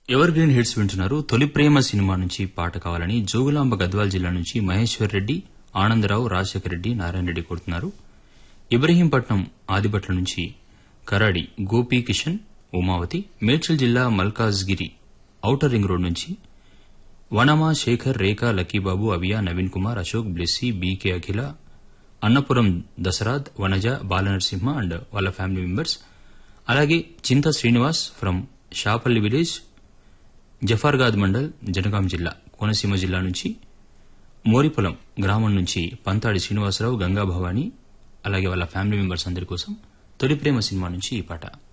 ever green hits వింటున్నారు తొలి ప్రేమ cinema నుంచి పాట కావాలని జోగులాంబ గద్వాల్ జిల్లా నుంచి మహేశ్వర్ రెడ్డి ఆనందరావు రాజశేఖర రెడ్డి నారాయణ రెడ్డి కోరుతున్నారు ఇబ్రహీంపట్నం ఆదిబట్ల నుంచి కరాడి గోపీ కిషన్ ఉమావతి మేడ్చల్ జిల్లా మల్కాజ్గిరి ఔటర్ రింగ్ రోడ్ నుంచి వనమా శేఖర్ రేఖ లక్కీబాబు అవియా Naveen Kumar Ashok Blessy BK Akhila Annapuram దసరాద్ Vanaja Balanarasimha and వాళ్ళ ఫ్యామిలీ మెంబర్స్ అలాగే చింత శ్రీనివాస్ ఫ్రం షాపల్లి విలేజ్ జఫర్గాద్ మండల్ జనగాం జిల్లా కోనసీమ జిల్లా నుంచి మోరిపొలం గ్రామం నుంచి పంతాడి శ్రీనివాసరావు గంగా భవాని అలాగే వాళ్ళ ఫ్యామిలీ మెంబర్స్ అందరి కోసం తొలి ప్రేమ సినిమా నుంచి ఈ పాట